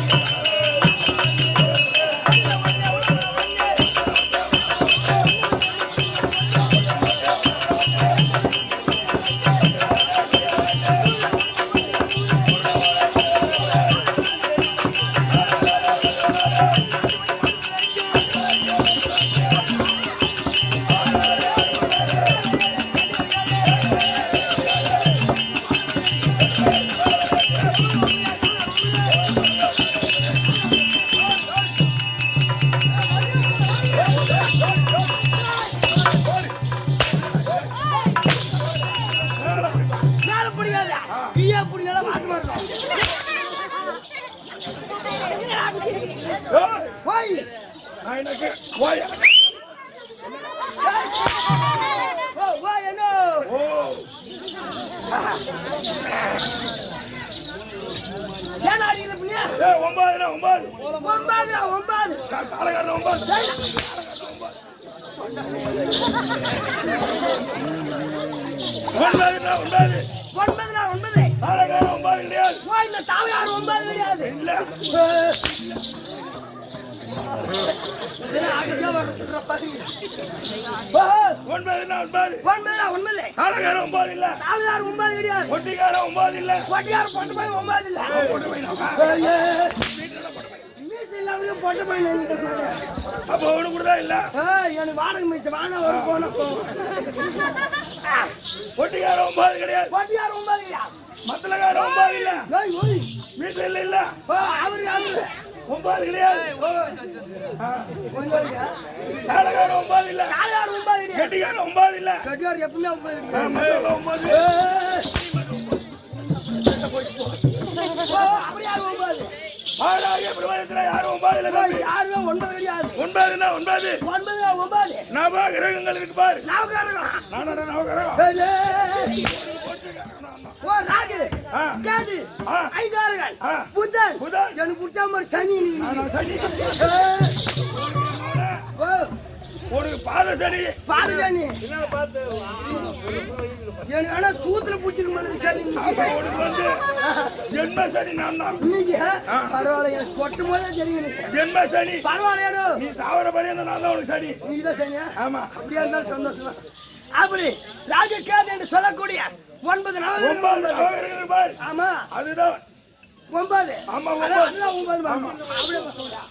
மேல பிடிக்காத கீழே பிடிக்காத மாட்டமா இருக்கும் ஏய், போய் நான் எனக்கு போய் ஓ வா என்ன ஓ ஏன் அடிக்கிற பிள்ளையா ஏ ஒன்பது ஒன்பது ஒன்பது ஒன்பது காலகாரம் ஒன்பது ஒன்பதுண்ணா ஒன்பது ஒன்பதுடா ஒன்பது காலகாரம் ஒன்பது கிடையாது ஓ இந்த தலையாறு ஒன்பது கிடையாது இல்ல இதெல்லாம் அடிச்சா வர்ற பாருங்க. ஓ, ஒன்பதுண்ணா ஒன்பது ஒன்பதுடா ஒன்பது காலகாரம் ஒன்பது இல்ல தலையாறு ஒன்பது கிடையாது ஒட்டிக்காரம் ஒன்பது இல்ல கொட்டியார் பொட்டு போய் ஒன்பது இல்ல போட்டு போயிடலாம். மீசை இல்லாமலும் பொட்டு போய் நினைக்கிறாங்க அப்ப ஒண்ணு கூட இல்ல ஏய், எனக்கு வாடகை மீசை வாங்க ஒரு போன ஒட்டிக்காரம் ஒன்பது கிடையாது கொட்டியார் ஒன்பது கிடையாது மத்தலகாரம் ஒன்பது இல்ல ஏய், ஓய். வீட்டுல இல்ல இல்ல ஓ, அவரு அவரு ஒன்பது கிடையாது ஓ, ஆ. ஒன்பதுடா. காலகாரம் ஒன்பது இல்ல தலையாறு ஒன்பது கிடையாது கெட்டிக்காரம் ஒன்பது இல்ல கொட்டியார் எப்பவுமே ஒன்பது ஆ, கிடையாது மத்தளம் ஒன்பது ஏய். ஓ, அப்படி யாரு ஒன்பது ஆறாகிய பிரபலத்துல யாரும் ஒன்பது இல்ல ஓ, தம்பி யாருமே ஒன்பது கிடையாது ஒன்பதுன்னா ஒன்பது ஒன்பது ஒன்பது நவ கிரகங்கள் இருக்கு பாரு நவகாரகம் நானோட நவகிரகம் ஏய், ஓ ராகு ஆ. கேது ஆ. ஐகாரர்கள் ஆ. புத்தன் புதன். எனக்கு பிடிச்ச மாதிரி சனி நீ. நானா சனி ஏய், ஓ ஒரு பாத சனி பாரு சனி என்ன பார்த்து எனக்கு ஆனா சூத்துல பிடிச்சிருக்க மாதிரி சனி நீ. அப்ப உனக்கு வந்து ஜென்ம சனி நான் தான் இன்னைக்கு ஆ. பரவாயில்ல எனக்கு கொட்டும் போதே தெரியும் எனக்கு ஜென்ம சனி பரவாயில்லையோ நீ சாவர பரியந்த நான் தான் உனக்கு சனி நீதான் சனியா ஆமா அப்படியா இருந்தாலும் சந்தோஷம் தான். அப்படி ராஜகேது என்று சொல்லக்கூடிய ஒன்பது நவகிரகம் ஒன்பது நவகிரகங்கள் பாரு ஆமா அதுதான் ஒன்பது ஆமா, அதான், ஒன்பது. அதுதான் ஒன்பது ஆமா. அப்படியே பசங்களா.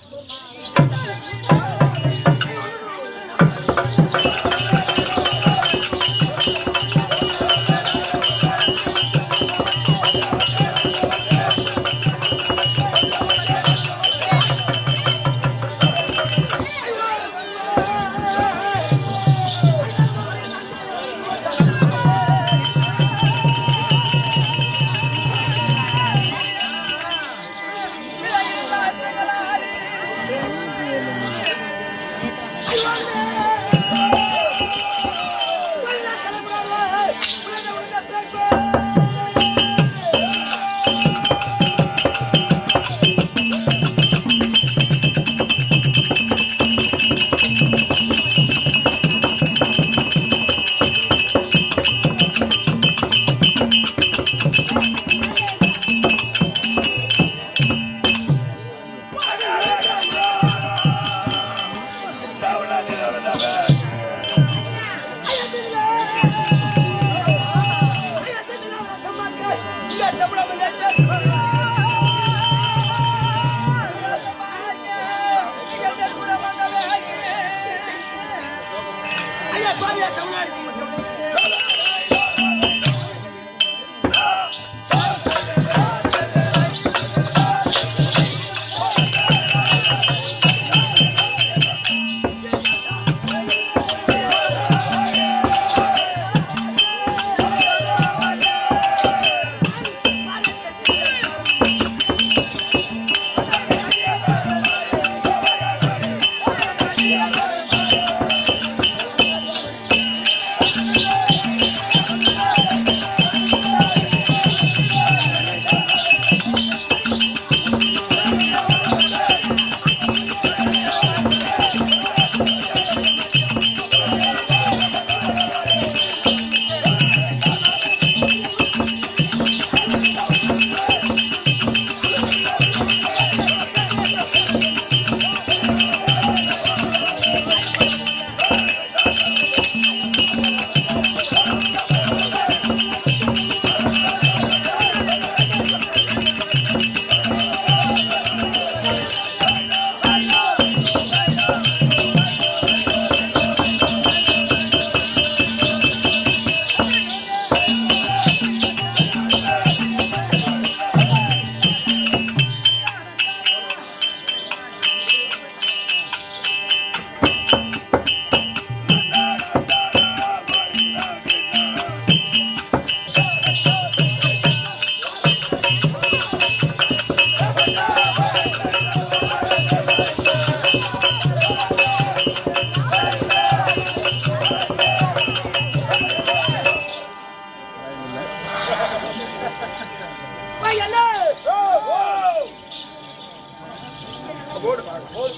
போடு பாக்கலாம்.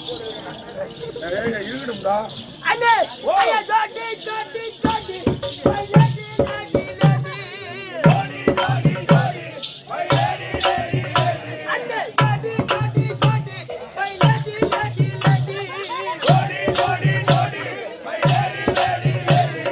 ஏய், ஏய், இருக்கட்டும்டா. அண்ணே ஓ. ஐயா ஜோடி ஜோடி ஜோடி மை லேடி லேடி லேடி ஜோடி, ஜோடி, ஜோடி. My lady, lady, lady. அண்ணே ஜோடி ஜோடி ஜோடி மை லேடி லேடி லேடி ஜோடி, ஜோடி, ஜோடி. My lady, lady, lady.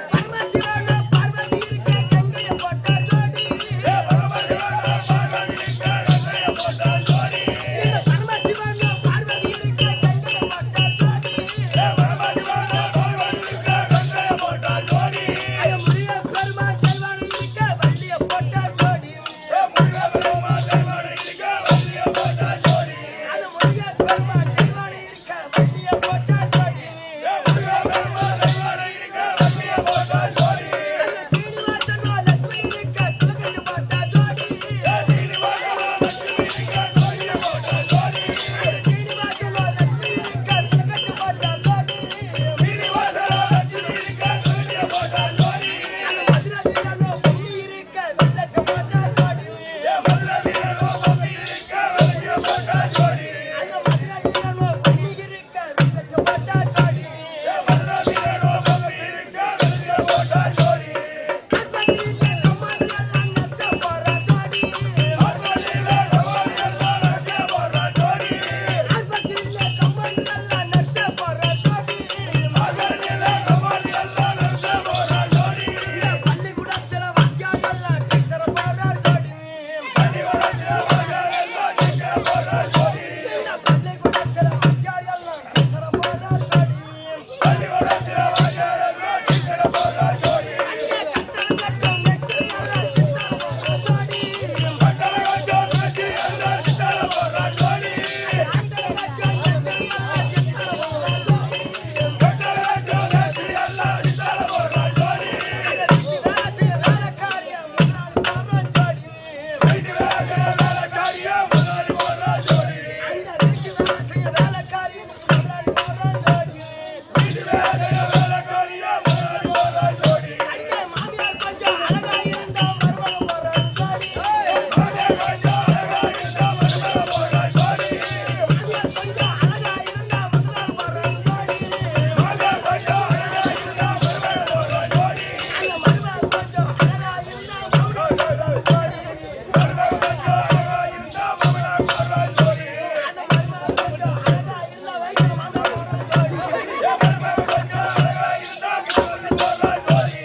பரமசிவன பார்வதி இருக்க கங்கைய போட்ட ஜோடி ஏ, பரமசிவனா, பார்வதிக்கு கங்கைய போட்ட ஜோடி. இந்த பரமசிவன பார்வதி இருக்க கங்கைய போட்ட ஜோடி ஏ, பரமசிவனா, பார்வதிக்கு கங்கைய போட்ட ஜோடி. ஐயா முருக பெருமாள் கல்வாணி இருக்க வள்ளிய போட்ட ஜோடி ஏ, முருகப்பெருமா, தெய்வானை இருக்க வள்ளிய போட்ட ஜோடி. அந்த முருக பெருமாள் கல்வாணி இருக்க வள்ளிய போட்ட ஜோடி ஏ, முருகப்பெருமா, தெய்வானை இருக்க வள்ளிய போட்ட ஜோடி. அந்த சீனிவாசன் லட்சுமி இருக்க துளக்கண்டு போட்ட ஜோடி ஏ, சீனிவாசனா, லட்சுமி இருக்க ஜோடிய போட்ட ஜோடி. அந்த சீனிவாசன் லட்சுமி இருக்க துளக்கண்டு போட்ட ஜோடி சீனிவாசனா, லட்சுமி இருக்க ஜோடிய போட்ட ஜோடி. அந்த மதுரை வீரனோ பொம்மி இருக்க வெள்ளச்ச போட்ட ஜோடி ஏ, மதுரை வீரனோ, பொம்மி இருக்க வள்ளிய போட்ட ஜோடி. அந்த மதுரை வீரனோ பொம்மி இருக்க வெள்ளச்ச போட்ட ஜோடி ஏ, மதுரை வீரனோ, பொம்மி இருக்க வள்ளிய போட்ட ஜோடி. ஆஸ்பத்திரியில கம்மாடி எல்லாம் நச்ச போற ஜோடி ஆத்மலீல சவாரி எல்லாம் நடக்க போற ஜோடி. ஆஸ்பத்திரியில கம்மாடி எல்லாம் நச்ச போற ஜோடி ஆத்மலீல சவாரி எல்லாம் நடக்க போற ஜோடி. இந்த பள்ளிக்கூடத்துல வாத்தியார் எல்லாம் டீச்சர் போற ஜோடி பள்ளிக்கூடத்துல வாத்தியார் எல்லாம் நிக்க போற ஜோடி. இந்த பள்ளிக்கூடத்துல வாத்தியார் எல்லாம் டீச்சர் போற ஜோடி பள்ளிக்கூடத்துல வாத்தியார் எல்லாம் நிக்க போற ஜோடி. அங்கே கட்டடம் கட்டும் நெற்றி எல்லாம் சித்தர் போற ஜோடி பட்டண கொஞ்சம் நெத்தி எல்லாம் சித்தார போற ஜோடி. கட்டடம் கட்டும் நெற்றி எல்லாம் சித்தர் போற ஜோடி பட்டண கொஞ்சம் நெத்தி எல்லாம் சித்தார போற ஜோடி. வைத்தி வேலைய வேலைக்காரியா முன்னாடி போற ஜோடி. வைத்தி வேலைய வேலைக்காரியா முன்னாடி போற ஜோடி. மாமியார் கொஞ்சம் அழகா இருந்தா மருமக போற ஜோடி. மாமியார் கொஞ்சம் அழகா இருந்தா மருமக போற ஜோடி. மருமக கொஞ்சம் அழகா இருந்தா மருமக போற ஜோடி. ஏ மருமக கொஞ்சம் அழகா இருந்தா கிட்ட போற ஜோடி.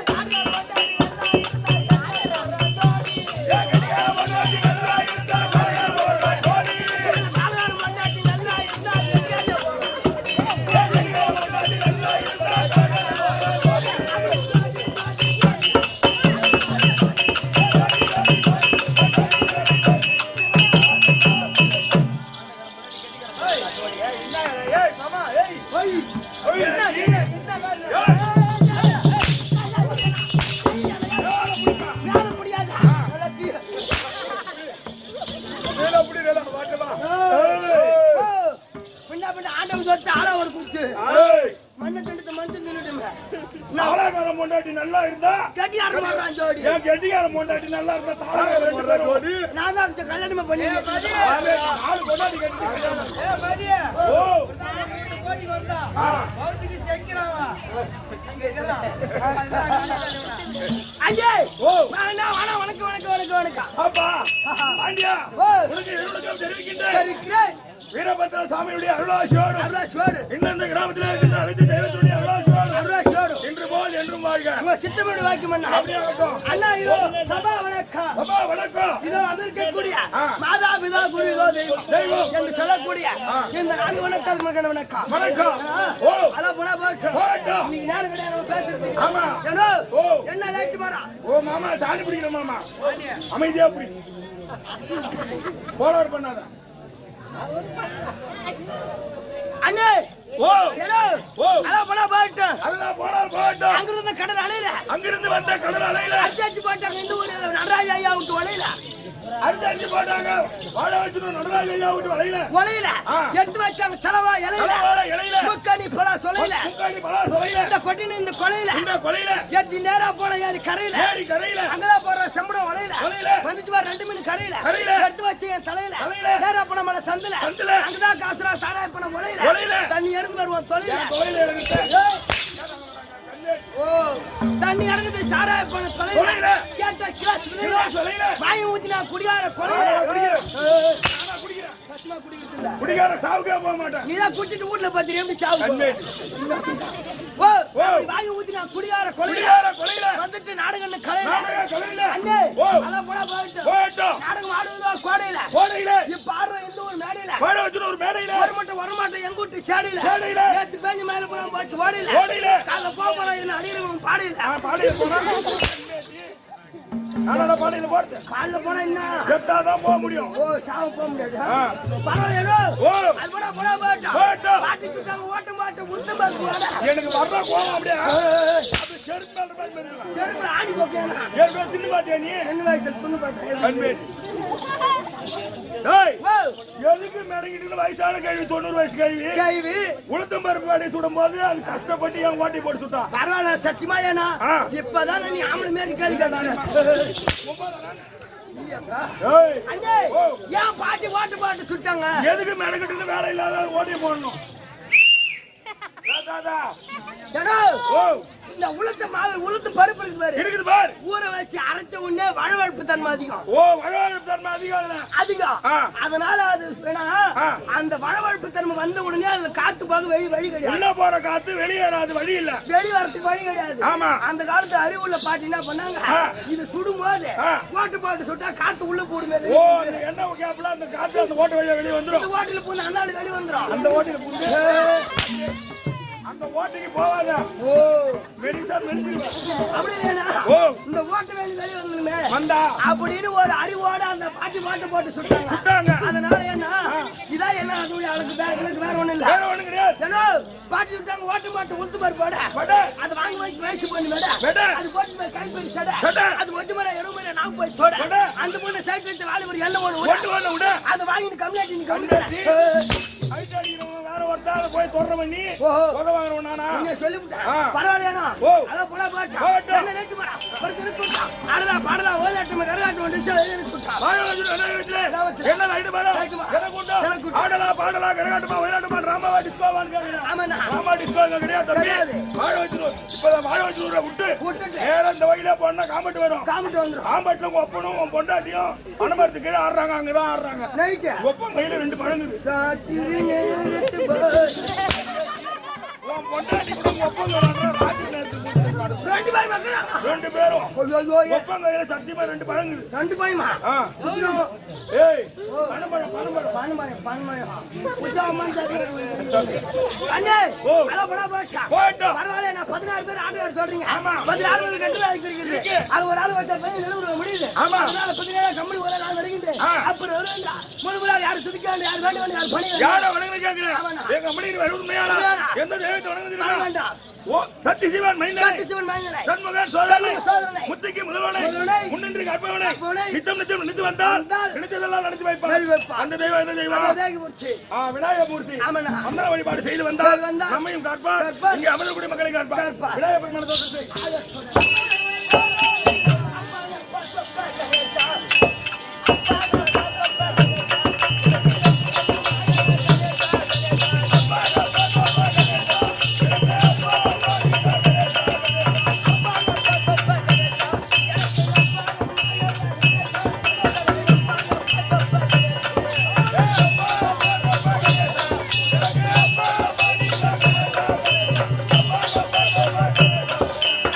ஏ கடிகார முன்னாடி நல்லா இருந்தா மருமக போற ஜோடி. ஏ கடிகார முன்னாடி நல்லா இருந்தா மருமக போற ஜோடி. மண்ணை தடுத்து மஞ்சள் தின்னுட்டுமே பொண்டாட்டி நல்லா இருந்தா கட்டியாரம் போடுறான் ஜோடி என் கெட்டிக்கார பொண்டாட்டி நல்லா இருந்தா தாராளமா ரெண்டு பேரும். நான் தான் அவன் கல்யாணமே பண்ணி நாலு நாலு பொண்டாட்டி கட்டிட்டு கல்யாணம். ஏ மதிய ஓ போட்டிக்கு வந்தா ஆ. பௌத்திக்கு செக்கிறாவா அஜே ஓ. வேணா வேணா வணக்கம் வணக்கம் வணக்கம் வணக்கம் அப்பா பாண்டியா ஓ. உனக்கு என்னுடைய தெரிவிக்கின்றேன் சரி கிரேட் வீரபத்ர சாமியுடைய அருளாசியோடு அருளா சோடு இன்னும் இந்த கிராமத்தில் இருக்கின்ற அனைத்து தெய்வத்துடைய அருளாசியோடு அருளா சோடு இன்று போல் என்றும் வாழ்க உங்க சித்தப்படி வாக்கியம் அண்ணா அப்படியே ஆகட்டும். அண்ணா இதோ சபா வணக்கம் அப்பா வணக்கம் இதோ அதற்கக்கூடிய ஆ. மாதா பிதா குரு இதோ தெய்வம் தெய்வம். என்று சொல்லக்கூடிய ஆ. இந்த நான்கு வணக்கத்தால் மகன் வணக்கம் வணக்கம் ஓ அல போனா போச்சு போகட்டும். இன்னைக்கு நேரம் கிடையாது நம்ம பேசுறதுக்கு ஆமா. ஏனோ ஓ. என்ன லேட்டு மாறா ஓ மாமா சாணி பிடிக்கிற மாமா அமைதியா பிடி போலவர் பண்ணாத அண்ணே ஓ ஏனோ ஓ. அல போனா போயிட்டோம் அதுதான் போலவர் போகட்டும் அங்க இருந்த கடல் அலையில அங்கிருந்து வந்த கடல் அலையில அடிச்சு போட்டாங்க இந்த ஊர்ல நடராஜ ஐயா விட்டு வலையில அடிச்சு அடிச்சு போட்டாங்க வாழ வச்சுட்டு நடராஜ ஐயா விட்டு வலையில ஒலையில ஆ. எடுத்து வச்சாங்க தலவா இலையில வாழ இலையில முக்கணி பல சொலையில முக்காடி பலா சொலையில இந்த கொட்டின இந்த கொலையில இந்த கொலையில எத்தி நேரா போன ஏறி கரையில ஏரி கரையில அங்கதான் போடுற செம்படம் ஒலையில கொலையில வந்துச்சு பாரு ரெண்டு மீன் கரையில கரையில. எடுத்து வச்சு என் தலையில தலையில. நேரா போன மலை சந்தில சந்துல. அங்கதான் காசுரா சாராய போன ஒலையில ஒலையில. தண்ணி இறந்து வருவான் தொலையில என் கொலையில இறங்கிட்ட ஏய். ஓ தண்ணி இறங்குது சாராய போன தொலையில தொலையில. கேட்ட கிளாஸ் கிளாஸ் விலையில. வாங்கி ஊத்தினா குடியார நானா கொலையில குடிக்கிறேன். நானா குடிக்கிறேன். கஷ்டமா குடிக்கிறது இல்ல குடிக்கார சாவுக்கே போக மாட்டேன் நீதான் குடிச்சிட்டு வீட்டுல பத்திரி எப்படி சாவு கண்மேட்டு. ஓ ஓ. அப்படி வாங்கி ஊத்தினா குடியார கொலையில குடிக்கார கொலையில வந்துட்டு நாடகன்னு கலையில நாடக கொலையில அண்ணே ஓ அத போட போயிட்டு போயிட்டோம் நாடகம் ஆடுவதோ கோடையில கோடையில இப்ப ஆடுற இந்த ஒரு மேடையில வாழ வச்சுட்டு ஒரு மேடையில ஒரு மட்டும் வர மாட்டேன் எங்க வீட்டு சேடையில சேடையில. நேத்து பேஞ்சு மேல போனா போச்சு ஓடையில ஓடையில காலைல போக போறோம் என்ன அடிக்கிறவங்க பாடையில நான் பாடையில போனா நானா பாடையில போறது காலைல போனா என்ன செத்தாதான் போக முடியும் ஓ சாவு போக முடியாது ஆ. பரவாயில்லையோ ஓ அது போட போட போயிட்டோம் போயிட்டோம். பாட்டி சுட்டாங்க ஓட்ட மாட்டோம் உத்து பாக்கு வாடா எனக்கு வர்ற கோவம் அப்படியே அப்படி செருப்பு மேல போய் மெதிக்கலாம். செருப்புல ஆணி போக்கேனா ஏற்கனவே தின்னு பாத்தியா நீ சின்ன வயசுல துணி பார்த்தேன் கண்மேட்டு டேய் ஓ எதுக்கு மிடங்கிட்டு வயசான கேள்வி தொண்ணூறு வயசு கேள்வி கேள்வி உளுத்தம் பருப்பு வாடி சுடும் போது அது கஷ்டப்பட்டு என் ஓட்டி போட்டு சுட்டான் பரவாயில்ல சத்தியமா ஏனா ஆ. இப்பதான் நீ ஆம்பளை மாரி கேள்வி கேட்டாங்க ஏய், அண்ணே ஓ. ஏன் பாட்டி ஓட்டு பாட்டு சுட்டாங்க எதுக்கு மெனக்கட்டு வேலை இல்லாத ஓட்டி போடணும் ஏ தாத்தா, ஏடோ, ஓ இந்த உளுத்த மாவு உளுத்து பருப்பு இருக்கு பாரு இருக்குது பார் ஊற வச்சு அரைச்ச உடனே வழவழப்பு தன்மை அதிகம் ஓ வகவாழ்வு தன்மை அதிகம் இல்ல அதிகம் ஆ. அதனால அது வேணா ஆ. அந்த வழவழப்பு தன்மை வந்த உடனே அந்த காத்து போக வெளி வழி கிடையாது உள்ள போற காத்து வெளியேறாது வழி இல்ல வெளி வரத்துக்கு வழி கிடையாது ஆமா. அந்த காலத்து அறிவுள்ள பாட்டி என்ன பண்ணாங்க ஆ. இது சுடும் போது ஆ. ஓட்டு பாட்டு சுட்டா காத்து உள்ள போடுமே ஓ அந்த எண்ணெய் கேப்ல அந்த காத்து அந்த ஓட்ட வழியா வெளியே இந்த வந்துரும் ஓட்டில போன அந்த ஆளு வெளி வந்துரும் அந்த ஓட்டில புந்து அந்த ஓட்டிக்கு போவாத ஓ மெடிசா மெடிச்சிருவேன் அப்படி இல்லைனா ஓ இந்த ஓட்டு வெளி வெளி வந்துருமே வந்தா அப்படின்னு ஒரு அறிவோட அந்த பாட்டி பாட்டு போட்டு சுட்டாங்க சுட்டாங்க அதனால என்ன இதான் என்ன அதோட அழகு வேற எனக்கு வேற ஒண்ணும் இல்ல வேற ஒண்ணு கிடையாது ஏன்னா பாட்டி சுட்டாங்க ஓட்டு மாட்டு உளுத்து பருப்பு போட பட அது வாங்கி வச்சு வயசு பண்ணி விட விட. அது போட்டு மேல கை போய் சட சட. அது ஒட்டு மரம் எருவு மரம் நான் போய் தொட தொட. அந்த பொண்ணு சைக்கிள் எடுத்து வாழை ஒரு எண்ணெய் ஒண்ணு ஓட்டு விட வேணும் விட அதை வாங்கி நீ கம்மியாட்டி நீ கம்மியாட்டி? கம்மி ஹைட் அடிக்கிறவங்க வேற ஒருத்தால போய் தொடரவன் நீ ஓஹோ. உத வாங்குறவன் நானா நீங்க சொல்லிவிட்டேன் ஆ. பரவாயில்லையா ஓ. அத போடா பாட்டா போட்டா. என்ன லேட்டு மாடா ஒரு திருக்குட்டா ஆடலா பாடலா ஓலாட்டம் கரகாட்டம் வந்து திருக்குட்டா வாங்க வச்சுட்டு என்ன வச்சுட்டு? என்ன லைட்டு மேல? லைட்டு மேல. என்ன கூட்டம்? என்ன கூட்டம்? ஆடலா, பாடலா, கரகாட்டமா, ஒயிலாட்டமா, டிராமாவா, டிஸ்கோவான்னு கேக்குறீங்க. ஆமாண்ணா டிராமா, டிஸ்கோ இங்க கிடையாது தம்பி. கிடையாது. வாழ வச்சுரு. இப்பதான் வாழ வச்சுருற விட்டு விட்டுட்டு நேரா இந்த வழியில போனா காம்பட்டு வரும் காமிட்டு வந்துரும் காம்பட்டுல உங்க ஒப்பனும் உன் பொண்டாட்டியும் பணமரத்து கீழே ஆடுறாங்க அங்கதான் ஆடுறாங்க நைட்டு ஒப்பம் கையில ரெண்டு பழங்குது ராத்திரி நேரத்து போய் உன் பொண்டாட்டி கூட உங்க ஒப்பம் வராங்க ராத்திரி நேரத்துக்கு கூட்டிட்டு ஆடுது. ரெண்டு பேரும் வைக்கிறாங்க ரெண்டு பேரும் ஐயோ, ஐயோ, ஏ- ஒப்பம் கையில சத்தியமா ரெண்டு பழங்குது ரெண்டு பையமா ஆ. குதிரும். ஏய் பணமரம் பணமரம் பணமயம், பணமயம். உத்தமமான ஜாதி. அண்ணே, ஓ. அட படா போச்சா. போயிட்டோம் பரவாயில்ல, நான் பதினாறு பேர் ஆட்டுக்காரர் சொல்றீங்க. ஆமா. பதினாறு பேர் கட்டு வேலைக்கு இருக்குது. இருக்கு. அது ஒரு ஆள் வச்சா பையன் நிலவரம் முடியுது. ஆமா. அதனால பதினேழு கம்பெனி ஒரு நாள் வருகின்றேன். ஆ. அப்புறம் வருவேன்டா. முதல் முதலாக யாரு துதிக்க வேண்டிய, யாரு வேண்ட வேண்டிய, யாரு பணி வேண்டிய. யார வணங்குன்னு கேக்குறேன் ஆமாண்ணா. எங்க மணிக்கு வர உண்மையானா உண்மையானா? எந்த தெய்வத்தை வணங்குது பணி தெரியுமா? வேண்டாம். ஓ சக்தி சிவன் மைந்தனை சத்தியசிவன் மகனே. சண்முகன் சோதரனை சண்முக சோதரனை. முத்திக்கு முதல்வனை முதல்வனை. முன்னின்று கற்பவனை கற்பவனை. நித்தம் நித்தம் நினைத்து வந்தால் வந்தால் நினைத்ததெல்லாம் நடத்தி நடத்தி வைப்பான் வைப்பான். அந்த தெய்வம் எந்த அதை தெய்வம் வேகி முடிச்சு. ஆ, விநாயகமூர்த்தி ஆமாண்ணா. மந்திர வழிபாடு செய்து வந்தால் செய்து வந்தால் நம்மையும் காப்பார் காப்பார். இங்கே அமர்ந்தக்கூடிய மக்களை காப்பார் காப்பார். விநாயகர் பெருமான தோற்றத்தை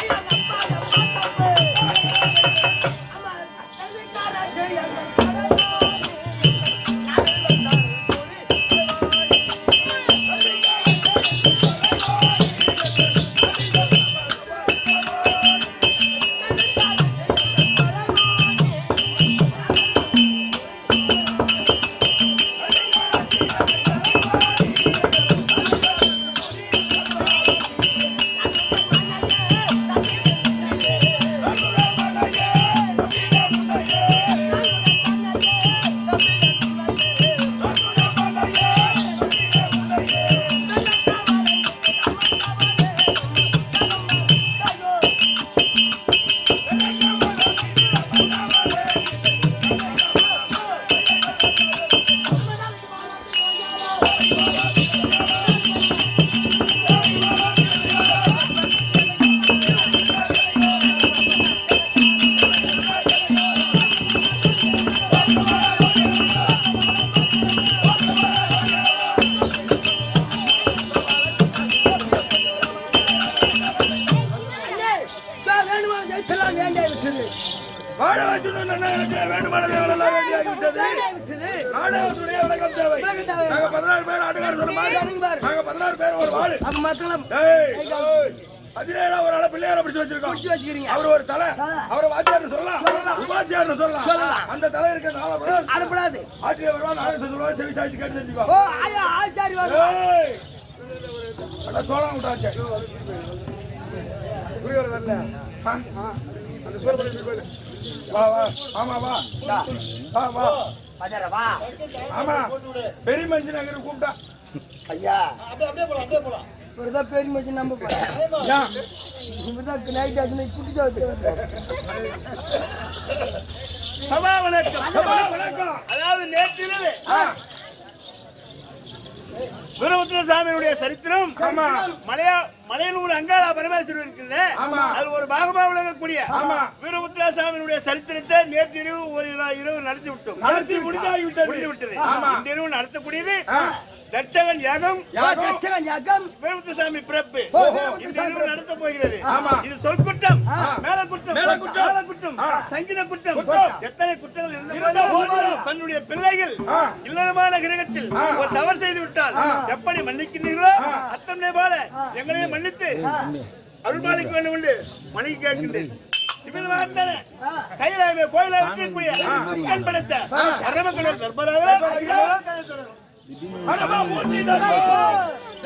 அம்மா, கல்விக்கார ஜெயங்கள் அண்ணே, இதோ வேணுமான ஜெயிச்செல்லாம் வேண்டிய விட்டது வாழ வைக்கணும் நன்னகரத்திலே வேண்டுமானதை எல்லாம் வேண்டியாகிவிட்டது. வேண்டிய விட்டது நாடகத்துடைய விளக்கம் தேவை. விளக்கம் தேவை. நாங்க பதினாறு பேர் ஆட்டுக்காரர் சொன்ன மாதிரி. சரிங்க பாரு. நாங்க பதினாறு பேர் ஒரு வாளு. அப்ப மத்தளம் ஏய், ஏய், பதினேழா ஒரு ஆளை பிள்ளையார பிடிச்சு வச்சிருக்கோம் குடிச்சு வச்சுக்கிறீங்க அவர் ஒரு தலை தலை. அவரை வாத்தியார்னு சொல்லலாம் சொல்லலாம். உபாத்தியார்னு சொல்லலாம் சொல்லலாம். அந்த தலை இருக்க நாளை அனுப்படாது ஆசிரியர் வருவா நாடகம் சொல்லுவா செவி சாய்ச்சி கேட்டு தெரிஞ்சுக்கோ ஓ ஆயா ஆச்சாரி வரும் ஏய், அட சோளம் விட்டாச்சு ஆ? வா வா ஆமா வா வா வா பஜார வா ஆமா பெரிய மனுஷன் அங்க கூப்பிட்டா ஐயா இவர்தான் பெரிய மச்சி நம்ப போறேன் ஏன்? இவர்தான் நைட் ஆச்சு குடிச்சு வச்சு சபா வணக்கம் சபா வணக்கம் அதாவது நேற்றிரவு ஆ, வீரபுத்திர சாமியினுடைய சரித்திரம் ஆமா. மலையா மலையனூர் அங்காளா பரமேஸ்வரர் இருக்கிறது ஆமா. அது ஒரு பாகமா விளங்கக்கூடிய ஆமா. வீரபுத்திர சாமியினுடைய சரித்திரத்தை நேற்றிரவு ஒரு இரவு இரவு நடத்தி விட்டோம் நடத்தி முடிந்தாகிவிட்டது. முடிந்து விட்டது ஆமா. இந்த இரவு நடத்தக்கூடியது ஆ. தட்சகன் யாகம் யாகம். யாகம் வீரபுத்திர சாமி பிறப்பு ஓ, வீரபுத்திர இந்த சாமி இரவு பிறப்பு. நடத்த போகிறது ஆமா. இது சொல் குற்றம் ஆ. மேல குற்றம் மேல குற்றம். ஆழ குற்றம் ஆ. சங்கீத குற்றம் குற்றம். எத்தனை குற்றங்கள் இருந்த இருந்த போதிலும் போதிலும் தன்னுடைய பிள்ளைகள் ஆ. இல்லறமான கிரகத்தில் ஆ. ஒரு தவறு செய்து விட்டால் ஆ. எப்படி மன்னிக்கின்றீர்களோ ஆ. அத்தனை போல ஆ. எங்களையும் மன்னித்து அருள்பாலிக்க வேண்டும் என்று மணி கேட்கின்றேன் இவ்விதமாகத்தானே கையிலாமே கோயிலை விட்டிருக்கூடிய கிருஷ்ணன் படைத்த ஆ. பரமக்கடவுள் தர்பராக அடமா மூர்த்தி தர்மம்.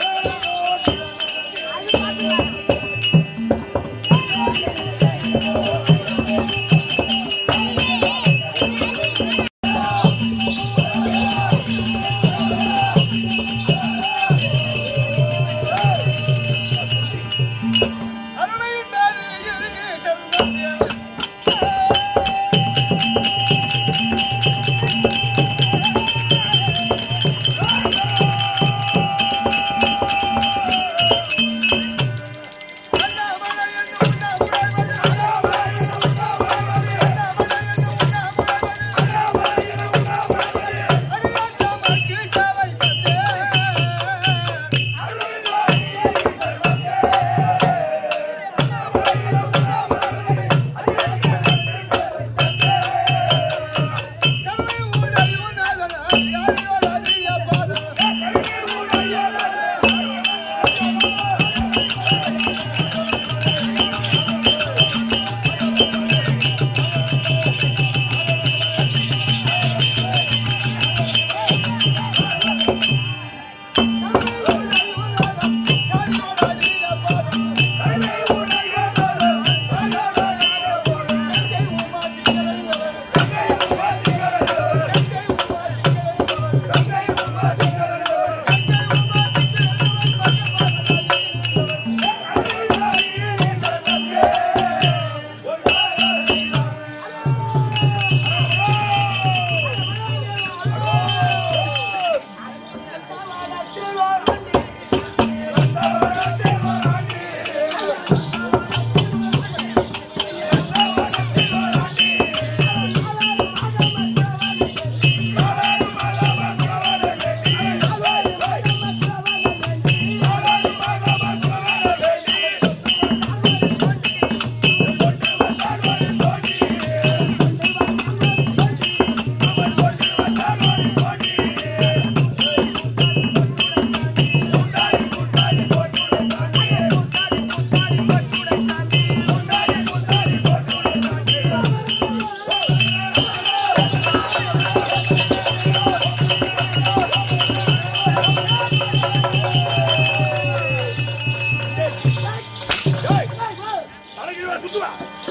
ஏய், அழகிரி வா, சுத்து வா.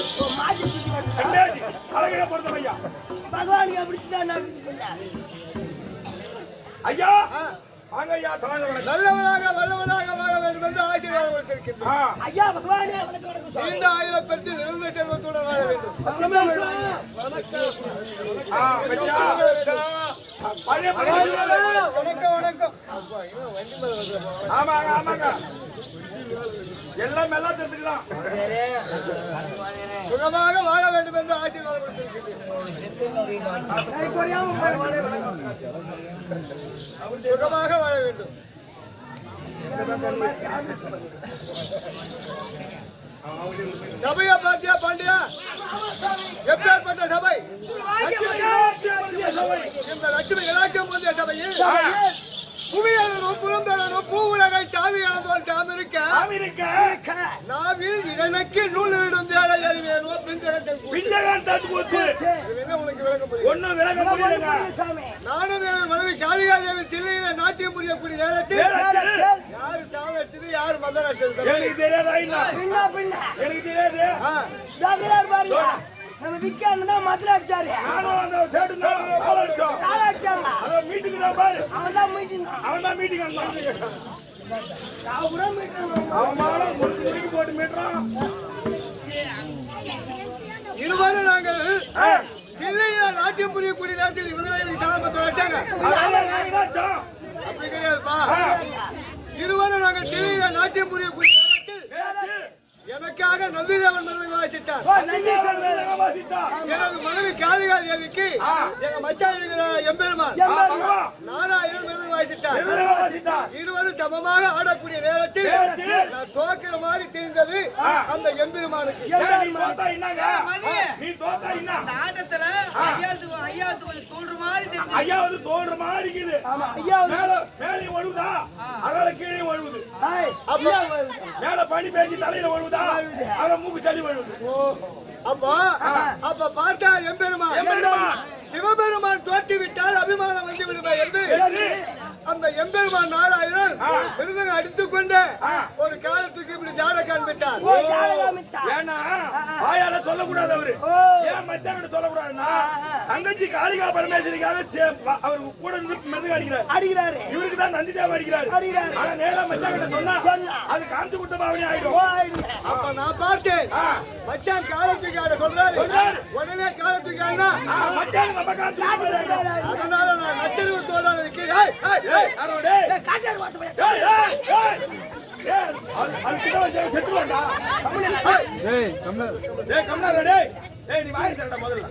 கண்டாச்சி, அழகிரியை பொறுத்தவரை ஐயா. பகவானுக்கு அப்படித்தான் நான் இது பண்ணேன். ஐயா வாங்க ஐயா தாங்க வணக்கம். நல்லவனாக வல்லவனாக வாழ வேண்டும் என்று ஆசீர்வாதம் கொடுத்திருக்கின்றேன் ஆ, ஐயா பகவானே வணக்கம் வணக்கம் சுவாமி. நீண்ட ஆயுத பெற்று நிறந்த செல்வத்துடன் வாழ வேண்டும் வணக்கம் வேணும். ஆ, ஐயா. பழைய பழைய வணக்கம் வணக்கம் ஆமாங்க ஆமாங்க எல்லாம் எல்லாம் தெரிஞ்சுக்கலாம் சுகமாக வாழ வேண்டும் என்று ஆசீர்வாதம் கொடுத்திருக்கிறேன் கை குறையாம போய் சுகமாக வாழ வேண்டும் சபையா பாத்தியா பாண்டியா எப்பேற்பட்ட சபை இந்த லட்சுமி இலக்கம் முந்தைய சபையில் புவியலனும் புறந்தலனும் பூ உலகை தாவி இழந்தோல் தாம் இருக்க அமெரிக்க நாவில் இதனுக்கு நூலிடும் தேடை அறிவேனோ பிஞ்சகத்தில் கூட்டு. பிஞ்சகான் தத்து போச்சு இது என்ன உனக்கு விளக்கம் புரியும் ஒண்ணும் விளங்க முடியலங்க சாமி நானும் என் மனைவி காளிகா தேவி தில்லையில நாட்டியம் புரியக்கூடிய நேரத்தில் நேரத்தில் யாரு தாவ அடிச்சது யாரு மதம் அடிச்சது எனக்கு தெரியாதா இன்னும் பின்ன பின்ன எனக்கு தெரியாது ஆ, ஜாகிரார் பாருங்க நம்ம விக்கன்னு தான் மதுரை அடிச்சாரு நானும் அந்த சேட்டு தான் கால் அடிச்சோம் கால அடிச்சாங்க அதான் மீட்டுக்கு தான் பாரு அவன் தான் மீட்டிங் அவன் தான் மீட்டிங் வந்தான் அவரும் மீட்டிங் அவன் மாலை முடிச்சு முடிக்கு போட்டு மீட்டுறான் இருவரும் நாங்கள் தில்லையில நாட்டியம் புரியக்கூடிய நேரத்தில் இவங்க எனக்கு தாமத்தை அடிச்சாங்க அதான் நான் என்னாச்சோம்? அப்படி கிடையாதுப்பா இருவரும் நாங்கள் தில்லையில நாட்டியம் புரியக்கூடிய நேரத்தில் நேரத்தில் எனக்காக நந்திதேவன் மருந்தங்க வாசிட்டார் ஓ நன்றி சொல்றது வாசித்தா. எனது மனைவி காளிகா தேவிக்கு ஆ. எங்க மச்சான் இருக்கிற எம்பெருமான் ஆமா. நாராயணன் மருந்து வாசிட்டார் எவ்வளவு வாசித்தா? இருவரும் சமமாக ஆடக்கூடிய நேரத்தில் நேரத்தில் நான் தோக்கிற மாதிரி தெரிந்தது ஆ. அந்த எம்பெருமானுக்கு சரி, நீ தோத்தா என்னங்க? நீ தோத்தா என்ன? ஆட்டத்துல ஐயாத்துக்கு ஐயாத்துக்கு கொஞ்சம் தோன்ற மாதிரி தெரிஞ்சு ஐயா வந்து தோன்ற மாதிரி இருக்குது. ஆமா ஐயா மேல மேலே ஒழுகுதா அதனால கீழே ஒழுகுது ஹாய் அப்ப- ஐயா வருது. மேல பனி பேஞ்சு தலையில ஒழுகுதா அவன் மூக்கு சளி ஒழுகுது அப்போ அப்ப பார்த்தார் எம்பெருமான் எம்பெருமான். சிவபெருமான் தோற்றி விட்டால் அபிமானம் வந்து விடுமா என்று என்று அந்த எம்பெருமான் நாராயணன் ஆ. விருதுங்க அடித்துக் கொண்டு ஆ. ஒரு காலத்துக்கு இப்படி ஜாட காண்பித்தார் ஓ ஜாலகாமித்தா ஏன்னா வாயால சொல்லக்கூடாது அவரு ஓ. ஏன் மச்சான் சொல்லக்கூடாதுன்னா தங்கச்சி காளிகா பரமேஸ்வரிக்காக சே- வ- அவர் கூட இருந்து மெழுகு அடிக்கிறார் அடிக்கிறாரு இவருக்கு தான் நந்தி தேவ அடிக்கிறார் அடிக்கிறாரு. ஆனா நேரா மச்சான் கிட்ட சொன்னா சொன்னா. அது காமிச்சு கொடுத்த பாவனி ஓ ஆயிடும் ஆயிடுங்க அப்ப நான் பார்த்தேன் ஆ. மச்சான் காலத்துக்கு ஆட சொல்றாரு சொல்றாரு. உடனே காலத்துக்கு ஆடினா ஆ, மச்சான் நம்ம காமிச்சு கொடுத்தாரு. அதனால நான் நச்சரிவு தோழர் இருக்கேன் ஏய், ஏய், ஏய். ஏய், யாரோ டேய். ஏய், காட்டாரு வாட்டு போய் ஏய், ஏய், ஏய். ஏய், அது- அது கிட்ட வச்சு செத்துருவான்டா. ஏய். டேய், கம்முனாரு, டேய். டேய், நீ வாயை திறடா முதல்ல.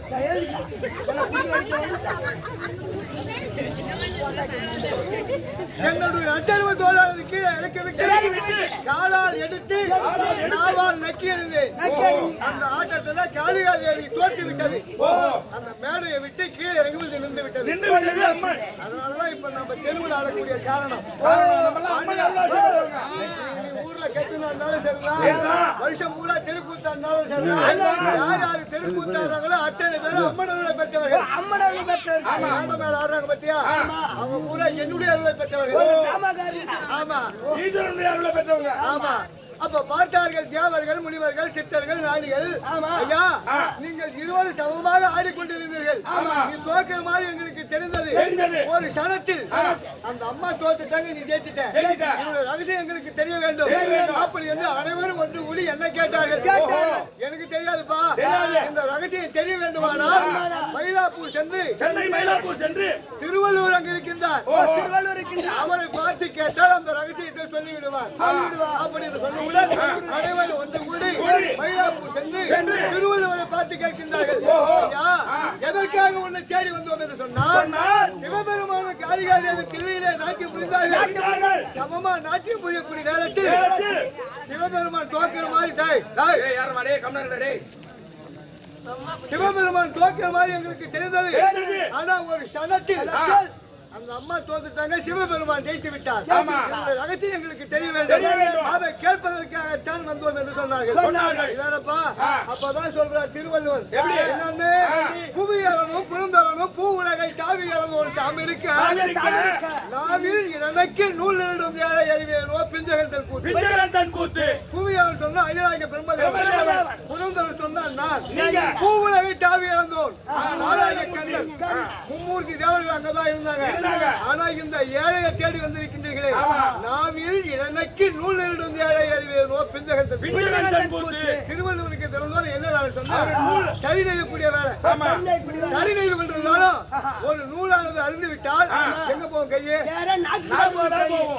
என்னுடைய நச்சரிவு தோழருக்கு கீழே இறக்கி இறக்கி விட்டு விட்டு. காலால் எடுத்து நாவால் நக்கி எறிந்தேன் நக்கி எறிந்தேன். அந்த ஆட்டத்துல காளிகா தேவி தோற்று விட்டது ஓ, அந்த மேடையை விட்டு கீழே இறங்கி நின்று விட்டது நின்று விட்டது அம்மன். அதனாலதான் இப்ப நம்ம தெருவில் ஆடக்கூடிய காரணம் காரணம், நம்மெல்லாம் அம்மன் எவ்வளவு சேர்த்துருவாங்க. நீ ஊர்ல கெட்டுனா இருந்தாலும் சரிதான் சரிதான். வருஷம் பூரா தெருக்கூத்தா இருந்தாலும் சரிதான் யார் யாரு தெருக்கூத்தாடுறாங்களோ அத்தனை பேரும் அம்மன் அருளை பெற்றவர்கள் அம்மனவர்கள் பெற்றவர் ஆமா ஆண்ட மேல ஆடுறாங்க பத்தியா அவங்க பூரா என்னுடைய அருளை பெற்றவர்கள் ராமகாரி ஆமா ஈஸ்வரனுடைய அருளை பெற்றவங்க ஆமா அப்ப பார்த்தார்கள் தேவர்கள் முனிவர்கள் சித்தர்கள் நாடிகள் ஆமா. ஐயா ஆ. நீங்கள் இருவரும் சமமாக ஆடிக்கொண்டிருந்தீர்கள் ஆமா. நீ தோக்கிற மாதிரி எங்களுக்கு தெரிந்தது தெரிந்தது. ஒரு க்ஷணத்தில் ஆ. அந்த அம்மா தோத்துட்டாங்க நீ ஜெயிச்சிட்ட ஜெயிச்சிட்ட. என்னோட ரகசியம் எங்களுக்கு தெரிய வேண்டும் தெரிய வேண்டும். அப்படி என்று அனைவரும் வந்து கூடி என்ன கேட்டார்கள் கேட்டார்கள். எனக்கு தெரியாதுப்பா தெரியாது. இந்த ரகசியம் தெரிய வேண்டுமானால் மயிலாப்பூர் சென்று சென்னை மயிலாப்பூர் சென்று திருவள்ளூர் அங்கு இருக்கின்றார் ஓ, திருவள்ளூர் இருக்கின்றார் அவரை பார்த்து கேட்டால் அந்த ரகசியத்தை சொல்லிவிடுவார் அப்படின்னு சொன்னவுடன் அனைவரும் ஒன்று கூடி கூடி. மயிலாப்பூர் சென்று திருவள்ளுவரை பார்த்து கேட்கின்றார்கள் ஓஹோ. ஐயா, எதற்காக உன்னை தேடி வந்தோம் என்று சொன்னால் சொன்னார். சிவபெருமான காளிகாரி அந்த கிள்ளையிலே நாட்டியம் புரிந்தார்கள் புரிந்தார்கள். சமமா நாட்டியம் புரியக்கூடிய நேரத்தில் நேரத்தில். சிவபெருமான் தோக்கிற மாதிரி தாய் தாய் டேய், யாரும்மா, டேய், கம்முனு டேய். சிவபெருமான் தோக்கிற மாதிரி எங்களுக்கு தெரிந்தது தெரிந்தது. ஆனா ஒரு க்ஷணத்தில் ஆ. அந்த அம்மா தோத்துட்டாங்க சிவபெருமான் ஜெயித்து விட்டார் ஆமா. இந்த ரகசியம் எங்களுக்கு தெரிய தெரிய வேண்டும் வேண்டும். அதை கேட்பதற்காகத்தான் வந்தோம் என்று சொன்னார்கள் சொன்னார்கள். இதானப்பா ஆ. அப்பதான் சொல்றார் திருவள்ளுவர் எப்படி? என்னன்னு ஆ. புவியலனும் புறந்தலனும் பூ உலகை தாவி இழந்தோம் தாம் இருக்க அமெரிக்க. நாவில் எனக்கு நூல் நிடும் ஏழை அறிவேனோ பிஞ்சகத்தில் கூத்து பிச்சைக்காரன் தன் கூத்து. புவியவன் சொன்னா ஐயனாக பிரம்மதேவன் பிரம்மதேவன். புறந்தவன் சொன்னால் நான் நீங்க. பூவுலகை தாவி இழந்தோம் நாராயண கண்ணன் மும்மூர்த்தி தேவர்கள் அங்கதான் இருந்தாங்க இருந்தாங்க. ஆனா இந்த ஏழையை தேடி வந்திருக்கின்றீர்களே ஆமா. நாவில் எனக்கு நூல் நிடும் ஏழை அறிவேனோ பிஞ்சகத்தில் பிச்சைக்காரன் தன் கூத்து. திருவள்ளுவருக்கு திறந்தோர் என்ன வேலை சொன்னா அவர் நூல். கறி நெய்யக்கூடிய வேலை ஆமா. கறி நெய்து கொண்டிருந்தாலும் ஒரு நூலானது அருந்து விட்டால் ஆ. எங்க போகும் கையே யாரா நாக்கு நாக்கு தான் போகும்.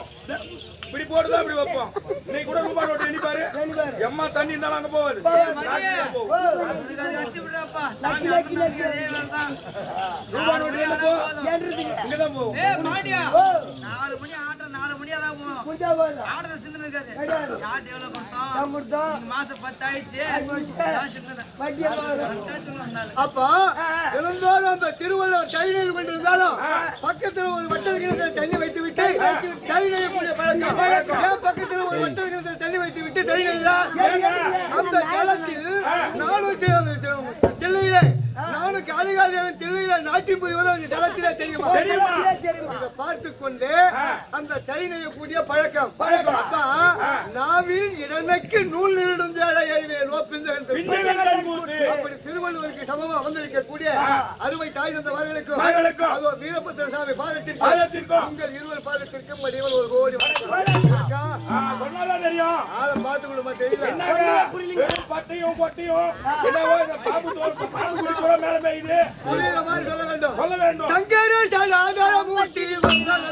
இப்படி போட்டுதான் இப்படி வைப்போம் இன்னைக்கு கூட ரூபாய் நோட்டு எண்ணி பாரு எண்ணிப்பாரு. எம்மா தண்ணி இருந்தாலும் அங்க போவாது போவாது. ராத்திரியா போகும். ஓ, நச்சு விடுறாப்பா. நக்கி, நக்கி, நக்கி. அதே வேலைதான். ரூபாய் நோட்டு எங்க போ ஏன்றதுக்கு. இங்கதான் போகும் ஏய், பாண்டியா. ஓ, நாலு மணி ஆட்டம் நாலு மணியா தான் போகணும் முடிஞ்சா போதும். ஆடுறது சிந்தனை இருக்காது கிடையாது. யார்கிட்ட எவ்வளவு கொடுத்தோம் நான் கொடுத்தோம். இன்னைக்கு மாசம் பத்து ஆயிடுச்சு ஆகி போச்சு. நான் சிந்தனை. வட்டியை போதும். கரெக்டா சொல்லுவேன் நானு. அப்போ தினந்தோறும் அந்த திருவள்ளுவர் கை நெய்து கொண்டிருந்தாலும் பக்கத்துல ஒரு வட்டல் கிணத்தில் தண்ணி வைத்து விட்டு கை நெய்யக்கூடிய பழக்கம் ஏன் பக்கத்துல ஒரு வட்டல் கிணத்தில் தண்ணி வைத்து விட்டு கை நெய்கிறார் அந்த காலத்தில் நானூற்றி தில்லையிலே நானும் காளிகாதேவன் தில்லையில நாட்டி புரிவது அந்த ஜலத்திலே தெரியுமா தெரியுமா? தெரியுமா? இதை பார்த்து கொண்டு அந்த கை நெய்யக்கூடிய பழக்கம் அதான் நாவில் இடனுக்கு நூல் நிருடும் சேலை அறிவேலோ பிந்தன் பிஞ்சைகள் கண்கூட்டு. அப்படி திருவள்ளுவருக்கு சமமா வந்திருக்கக்கூடிய அருமை தாய் தந்தவர்களுக்கும் அவர்களுக்கும். அதோ வீரபத்திர சாமி பாதத்திற்கும் பாதத்திற்கும். உங்கள் இருவர் பாதத்திற்கும் அடிவன் ஒரு கோடி வணக்கம் ஆ, சொன்னாதான் தெரியும் ஆளை பார்த்து கொடுமா தெரியல என்னங்க வெறும் பட்டையும் பொட்டையும் என்னவோ இந்த பாம்பு தோல் பாம்பு குடி கூட மேல பெய்யுது புரியுற மாதிரி சொல்ல வேண்டும் சொல்ல வேண்டும் சங்கர சடாதர மூர்த்தி வந்தனல்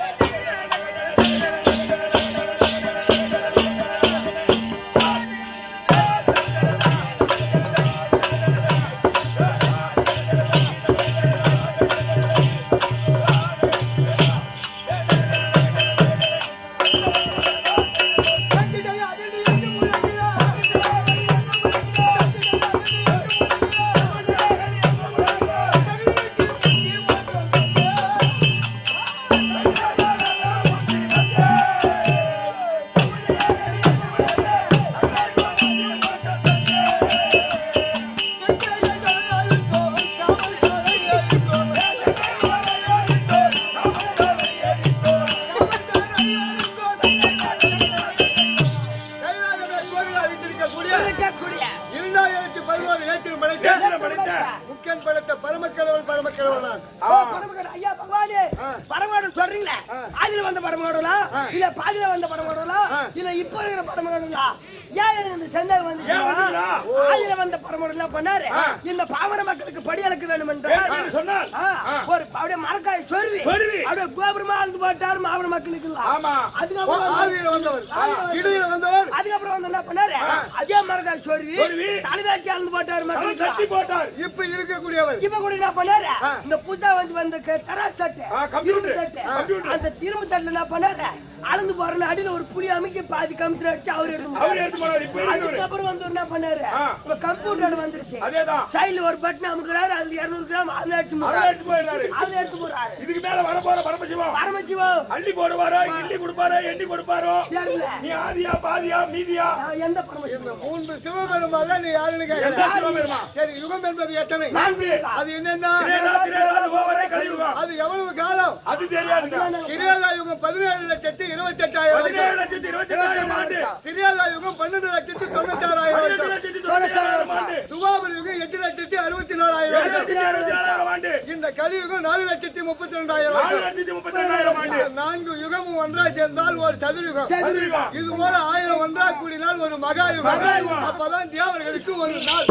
கைலாயமே கோவிலா விட்டிருக்கக்கூடிய இருக்கக்கூடிய. இரண்டாயிரத்தி பதினோரு ஏற்றிலும் படைத்த ஏற்றிலும் படைத்த முக்கன் படைத்த பரமக்கடவுள் பரமக்கடவுள் நான் ஓ, பரமக்கடவுள். ஐயா, பகவானே, ஆ. பரமக்கடவுள் சொல்றீங்களே, ஆ. ஆதியில வந்த பரமக்கடவுளா? ஆ. இல்ல பாதியில வந்த பரமக்கடவுளா? ஆ. இல்ல இப்ப இருக்கிற பரமக்கடவுளா? ஏன் எனக்கு இந்த சந்தேகம் வந்துச்சு? ஏன் வந்துச்சுடா? ஆதியில வந்த பரமக்கடவுள் என்ன பண்ணாரு? ஆ. இந்த பாமர மக்களுக்கு படி அளக்க வேண்டும் வேண்டும் என்று என்றால் சொன்னால் ஆ, ஆ. ஒரு அப்படியே மரக்காய் சொருவி சொருவி. அப்படியே கோபுரமா அழுது போட்டாரு மாவர மக்களுக்கு எல்லாம். ஆமா அதுக்கப்புறம் வந்து- ஆவியில வந்தவர் இடையில வந்தவர் அதுக்கப்புறம் வந்து என்ன பண்ணாரு அதே மரக்காய் சொருவி சொருவி. தலைவேட்டி அழுது போட்டாரு தலை மக்களுக்கு தட்டி போட்டார் இப்ப இருக்கக்கூடியவர் இப்ப கூட என்ன பண்ணாரு ஆ. இந்த புத்தா வந்து வந்த க- தராசு தட்டு ஆ, கம்ப்யூட்டர். இரும்பு தட்டு. ஆ, கம்ப்யூட்டர். அந்த திரும்பு தட்டுல என்ன பண்ணாரு அளந்து போறேன்னு அடியில ஒரு புளி அமைக்க பாதி கமிஷன் அடிச்சு அவரு எடுத்து அவர் எடுத்து போனார் இப்ப இருக்கிறவர். அதுக்கப்புறம் வந்து என்ன பண்ணாரு ஆ. இப்ப கம்ப்யூட்டர் வந்துருச்சு அதேதான் சைடுல ஒரு பட்டன் அமுக்குறாரு அதுல இருநூறு கிராம் அதுல அடிச்சு அவர் போறாரு எடுத்து போயிடுறாரு அதுல எடுத்து போறாரு இதுக்கு மேல வர போற பரமசிவம் பரமசிவம் அள்ளி போடுவாரோ கிள்ளி கொடுப்பாரோ எண்ணி கொடுப்பாரோ தெரியல நீ ஆதியா பாதியா மீதியா நான் எந்த பரமசிவம் இந்த மூன்று சிவபெருமாள் நீ யாருன்னு எந்த கேட்கிறேன் சிவபெருமா சரி யுகம் என்பது எத்தனை நான்கு அது என்னன்னா திரேதா திரேதா கோவரை கலியுகம் அது எவ்வளவு காலம் அது தெரியாதுங்க கிரியாதா யுகம் பதினேழு லட்சத்தி இருபத்தி எட்டாயிரம் பதினேழு லட்சத்தி இருபத்தி எட்டாயிரம் ஆண்டு கிரியாதா யுகம் பன்னெண்டு லட்சத்தி தொண்ணூத்தாறாயிரம் பதினெட்டு வருஷம் லட்சத்தி தொண்ணூத்தி ஏழாயிரம் ஆண்டு துவாபர யுகம் எட்டு லட்சத்தி அறுபத்தி நாலாயிரம் வருஷம் எழுபத்தி ஏழாயிரம் ஆண்டு இந்த கலியுகம் நாலு லட்சத்தி முப்பத்தி ரெண்டாயிரம் நாலு வருஷம் லட்சத்தி முப்பத்தி ரெண்டாயிரம் ஆண்டு இந்த நான்கு யுகமும் ஒன்றா சேர்ந்தால் ஒரு சதுர்யுகம் சதுர்யுகம். இது போல ஆயிரம் ஒன்றா கூடினால் ஒரு மகாயுகம் மகாயுகம். அப்பதான் தேவர்களுக்கு ஒரு நாள்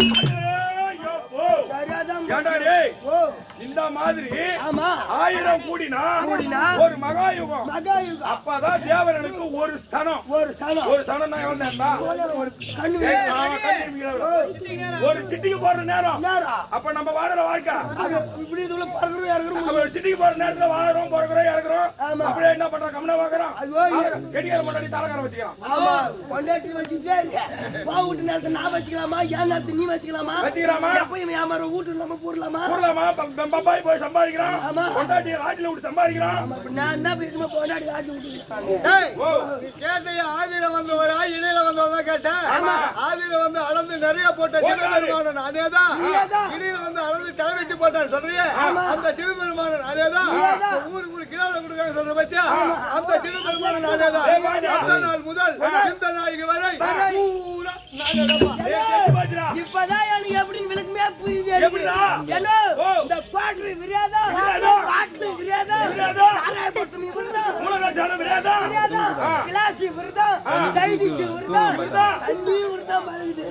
ஐயோ, ஓ. சரியாதான் ஏண்டா டேய், ஓ இந்த மாதிரி ஆமா ஆயிரம் கூடினா கூடினா ஒரு மகாயுகம் மகாயுகம் அப்பதான் தேவர்களுக்கு ஒரு ஸ்தனம் ஒரு சனம் ஒரு ஸ்தனம் தான் எவ்வளவு ஒரு கண்ணு ஏய், ஆமா, கண்ணு இருக்கிறவங்க. ஒரு சிட்டிக்கு போற நேரம் நேரம் அப்ப நம்ம வாடுற வாழ்க்கை அது இப்படி இதுல பறக்குறோம் இறங்குறோம் நம்ம சிட்டிக்கு போற நேரத்துல வாழறோம் பிறகுறோம் இறக்குறோம் ஆமா. அப்படியே என்ன பண்றோம் கம்னா வாங்குறோம் ஐயோ, ஐயோ. கெடிகார முன்னாடி தாளகார வச்சுக்கலாம் ஆமா கொண்டாட்டி வச்சுட்டே இருக்க வா வீட்டு நேரத்தை நான் வச்சுக்கலாமா என் நேரத்தை நீ வச்சுக்கலாமா வச்சுக்கலாமா? எப்பயும் ஏமாற வீட்டு இல்லாம போடலாமா ஊர்லமா பம்பாய் போய் சம்பாதிக்கிறான் ஆமா. கொண்டாட்டி ராஜில விட்டு சம்பாதிக்கிறான் ஆமா, இப்ப நான் தான் பேசுமா கொண்டாடி ஆச்சு விட்டு டேய், ஓ. நீ கேட்டைய ஆதியில வந்தவரா இடையில வந்தவரா கேட்டேன் ஆமா. ஆதியில வந்து அளந்து நிறைய போட்ட போட்டாரு. சிவபெருமானன் அதேதான் நீயேதான். இடையில வந்து அளந்து தலை வெட்டி போட்டான் சொல்றியே ஆமா. அந்த சிவபெருமானன் அதேதான் நீயேதான். இப்ப ஊருக்கு ஒரு கிலோ கொடுக்காங்க சொல்ற பத்தியா அந்த சிவபெருமானன் அதேதான் ஏய், வாடா. அந்த நாள் முதல் இந்த நாளைக்கு வரை வரை. பூரா நாங்கதான் ஏய், கேட்டு பாத்துடா. இப்பதான் எனக்கு எப்படின்னு விளக்குமே புரியுது எப்படிடா? ஏன்னா ஓ. இந்த குவாட்டர் விரியாதா விரியாதா? பாட்டு விரியாதா விரியாதா? சாராய போட்டு இவருதான் மூலகாட்சி மத்தியானம் விரதம். விரதம், ஆ. கிளாஸ் விரதம், ஆ. side dish விரதம், விரதம். தண்ணி விரதம் பழகுது.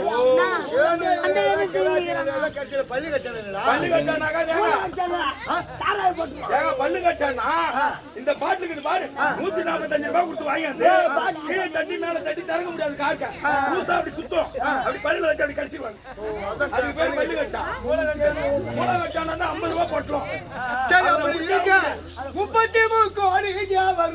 கட்சியில பள்ளி கட்டணா பல்லு கட்டானாக்கா தேங்க. வச்சானா, சாராயம் போட்டுருவான். தேங்க பல்லு கட்டானா இந்த பாட்டுக்கு இது பாரு நூத்தி நாற்பத்தஞ்சு ரூபாய் கொடுத்து வாங்கி கீழே தட்டி மேல தட்டி திறக்க முடியாது காக்க புதுசா அப்படி சுத்தம் அப்படி பல்லுல வச்சு அப்படி கடிச்சிருவாங்க அதுக்கு பேர் பல்லு கட்டா மூளை கட்டானா ஐம்பது ரூபாய் போட்டோம் சரி அப்படி இருக்க முப்பத்தி மூணு கோடி தேவர்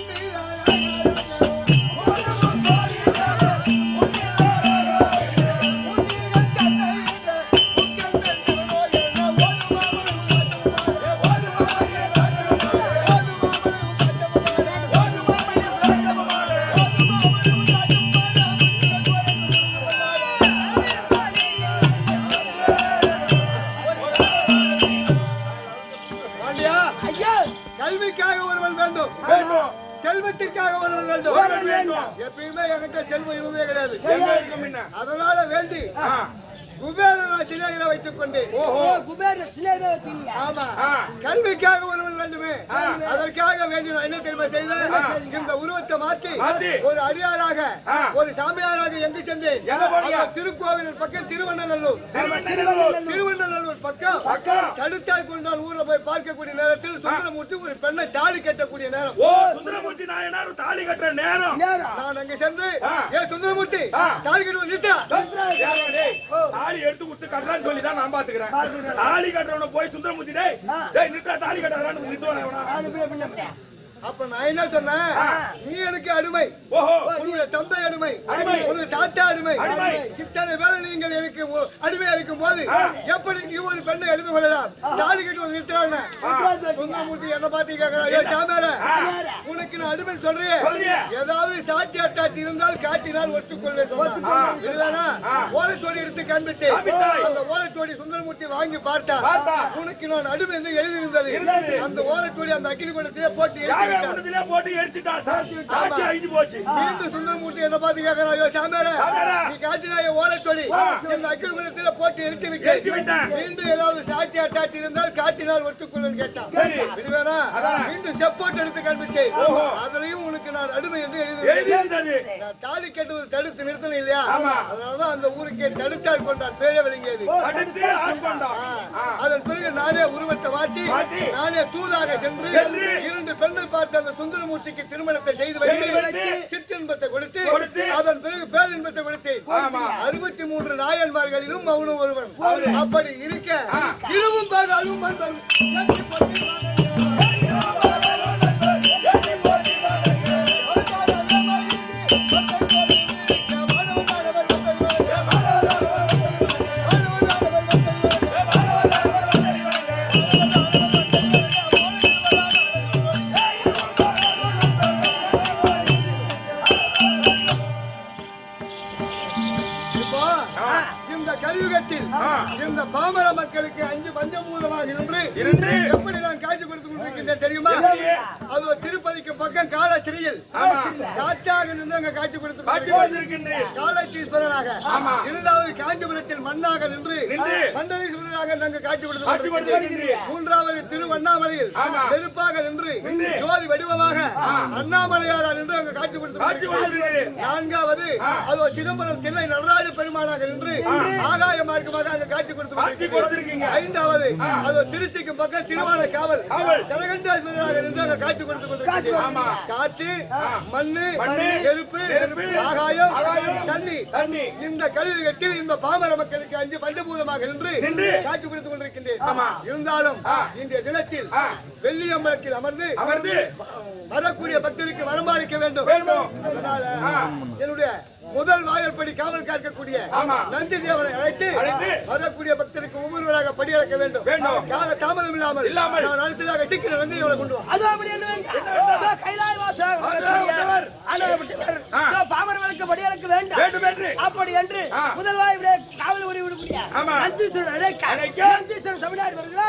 பாண்டியா ஐயா, கல்விக்காக ஒருவன் வேண்டும் வேண்டும் செல்வத்திற்காக ஒருவன் வேண்டும் ஒருவன் வேண்டும். எப்பயுமே என்கிட்ட செல்வம் இருந்ததே கிடையாது எங்க இருக்கு முன்ன அதனால வேண்டி ஆ. குபேரன் சிலைகளை வைத்துக் கொண்டு ஓஹோ ஓ, குபேர சிலையரை வச்சிருக்கியா? ஆமா ஆ. கல்விக்காக ஒருவன் வேண்டுமே ஆ. அதற்காக வேண்டி நான் என்ன தெரியுமா செய்தேன் ஆ. இந்த உருவத்தை மாற்றி மாத்தி. ஒரு அடியாராக ஆ. ஒரு சாமியாராக எங்கு சென்றேன் எங்க போனீங்க? அந்த திருக்கோவில் பக்கம் திருவண்ணநல்லூர் திருவண்ணாமலை. திருவண்ணநல்லூர் பக்கம் பக்கம். தடுத்தாய் கொண்டால் ஊர்ல போய் பார்க்கக்கூடிய நேரத்தில் சுந்தரமூர்த்தி ஒரு பெண்ணை தாலி கட்டக்கூடிய நேரம் ஓ சுந்தரமூர்த்தி நாயனார் தாலி கட்டுற நேரம் நேரம். நான் அங்க சென்று ஆ. ஏ சுந்தரமூர்த்தி ஆ. தாலி கட்டுவது நிட்டா ஏங்க டேய், தாலி எடுத்து கொடுத்து கட்டுறான்னு சொல்லி தான் நான் பாத்துக்கிறேன் பாத்துக்கிறேன். தாலி கட்டுறவன போய் சுந்தரமூர்த்தி டேய் ஆ. டேய் நிறுத்தா தாலி கட்டுறான்னு நிறுத்துவானே அவனா நாலு பேர் பின்ன பின்ன. அப்ப நான் என்ன சொன்னேன் ஆ. நீ எனக்கு அடிமை ஓஹோ உன்னுடைய தந்தை அடிமை அடிமை. உன்னுடைய தாத்தா அடிமை அடிமை. இத்தனை பேரை நீங்கள் எனக்கு ஒ- அடிமையா இருக்கும் போது ஆ. எப்படி நீ ஒரு பெண்ணை அடிமை கொள்ளலாம் தாலி கட்டி வந்து நிறுத்துறாங்க சுந்தரமூர்த்தி என்ன பார்த்து கேட்கறான் ஐயோ சாமியார ஆ. உனக்கு நான் அடிமை சொல்றேன் சொல்றியே. ஏதாவது சாட்சி அட்டாட்சி இருந்தால் காட்டினால் ஒத்துக்கொள்வேன் சொன்னான். இதுதானா ஆ. ஓலைச்சோடி எடுத்து காண்பித்தேன் காண்பித்தாய். அந்த ஓலைச்சோடி சுந்தரமூர்த்தி வாங்கி பார்த்தா பார்த்தா. உனக்கு நான் அடிமை என்று எழுதியிருந்தது இருந்தது. அந்த ஓலைச்சோடி அந்த அக்கினி குண்டத்திலே போட்டு யார் எழுதி விட்டார். கூட்டத்திலே போட்டு எரிச்சிட்டா சாட்சி அழிஞ்சு போச்சு மீண்டும் சுந்தரமூர்த்தி என்ன பார்த்து கேட்கிறான் ஐயோ சாமியார சாமியாரே. நீ காட்டினாய ஓலைச்சொடி ஆ. இந்த அக்கினி குண்டத்திலே போட்டு எரித்து எரித்து விட்டேன் விட்டேன். மீண்டும் ஏதாவது சாட்சி அட்டாட்சி இருந்தால் காட்டினால் ஒத்துக்கொள்ளும் கேட்டான் சரி. விடுவேனா அதான். மீண்டும் செப்போட்டு எடுத்து காண்பித்தேன் ஓஹோ. அதுலயும் உனக்கு நான் அடிமை என்று எழுதி எழுதி இருந்தது நான் தாலி கட்டுவது தடுத்து நிறுத்தணும் இல்லையா ஆமா. அதனாலதான் அந்த ஊருக்கே தடுத்தால் கொண்டான் பேரே விளங்கியது அடுத்து ஆட்கொண்டா ஆ. அதன் பிறகு நானே உருவத்தை மாற்றி மாற்றி. நானே தூதாக சென்று சென்று. இரண்டு பெண்ணை பார்த்து அந்த சுந்தரமூர்த்திக்கு திருமணத்தை செய்து செய்து வைத்து வைத்து. சிற்றின்பத்தை கொடுத்து கொடுத்து. அதன் பிறகு பேரின்பத்தை கொடுத்தேன் ஆமா. அறுபத்தி மூன்று நாயன்மார்களிலும் அவனும் ஒருவன் அவரு. அப்படி இருக்க ஆ. இதுவும் பாரு அதுவும் பாரு ஏற்றி போட்டு இப்போ ஆ. இந்த கலியுகத்தில் ஆ. இந்த பாமர மக்களுக்கு அஞ்சு பஞ்சபூதமாக இருந்து இருந்து எப்படி நான் காட்சி கொடுத்து கொண்டிருக்கின்றேன் தெரியுமா எப்படி? அது ஒரு திருப்பதிக்கு பக்கம் காலச்சிறியில் ஆமா. காற்றாக நின்று அங்க காட்சி கொடுத்து காட்சி கொண்டிருக்கிறேன். வந்திருக்கின்றேன் காலச்சீஸ்வரனாக ஆமா. இரண்டாவது காஞ்சிபுரத்தில் மண்ணாக நின்று நின்று. மண்டலீஸ்வரனாக நாங்கள் காட்சி கொடுத்து காட்சி கொடுத்து கொண்டிருக்கிறேன். கொண்டிருக்கிறேன். மூன்றாவது திருவண்ணாமலையில் ஆமா. நெருப்பாக நின்று நின்று. ஜோதி வடிவமாக அண்ணாமலையாரா நின்று அங்க காட்சி கொடுத்து காட்சி கொண்டிருக்கிறேன். வந்திருக்கிறேன். நான்காவது ஆ. அது ஒரு சிதம்பரம் தில்லை நடராஜ பெருமானாக நின்று ஆகாய மார்க்கமாக அங்க காட்சி கொடுத்து காட்சி கொண்டிருக்கிறேன். கொடுத்திருக்கீங்க. ஐந்தாவது ஆ. அது ஒரு திருச்சிக்கு பக்கம் திருவான காவல் காவல். ஜலகண்டாஸ்வரராக நின்று அங்க காட்சி கொடுத்து கொண்டிருக்கிறேன். ஆமா. காற்று மண்ணு மண்ணு, நெருப்பு நெருப்பு, ஆகாயம் ஆகாயம், தண்ணி தண்ணி இந்த கலியுகத்தில் இந்த பாமர மக்களுக்கு அஞ்சு பஞ்சபூதமாக நின்று நின்று. காட்சி கொடுத்துக் கொண்டிருக்கின்றேன் ஆமா. இருந்தாலும் ஆ. இன்றைய தினத்தில் ஆ. வெள்ளியம்பலத்தில் அமர்ந்து அமர்ந்து வரக்கூடிய பக்தருக்கு வரமாளிக்க வேண்டும் வேண்டும். அதனால ஆ. என்னுடைய முதல் வாயற்படி காவல் காக்கக்கூடிய ஆமா. நந்தி தேவனை அழைத்து அழைத்து. வரக்கூடிய பக்தருக்கு ஒவ்வொருவராக படியளக்க வேண்டும் வேண்டும். கால தாமதம் இல்லாமல் இல்லாமல். நான் அடுத்ததாக சீக்கிரம் நந்தி தேவனை கொண்டு வா அது அப்படி என்ன வேண்டாம். என்ன வேண்டாம்? இதோ கைலாயவாசர் வரக்கூடிய ஆண்டவர். ஆண்டவர்பட்டவர். ஆ. இதோ பாமரர்களுக்கு படியலுக்கு வேண்டாம் வேண்டும் என்று அப்படி என்று ஆ. முதல்வாய் விட காவல் உரி விடக்கூடிய ஆமா. நந்தீஸ்வரன் அழைக்க அழைக்க. நந்தீஸ்வரன் தமிழ்நாடு வருகிறார்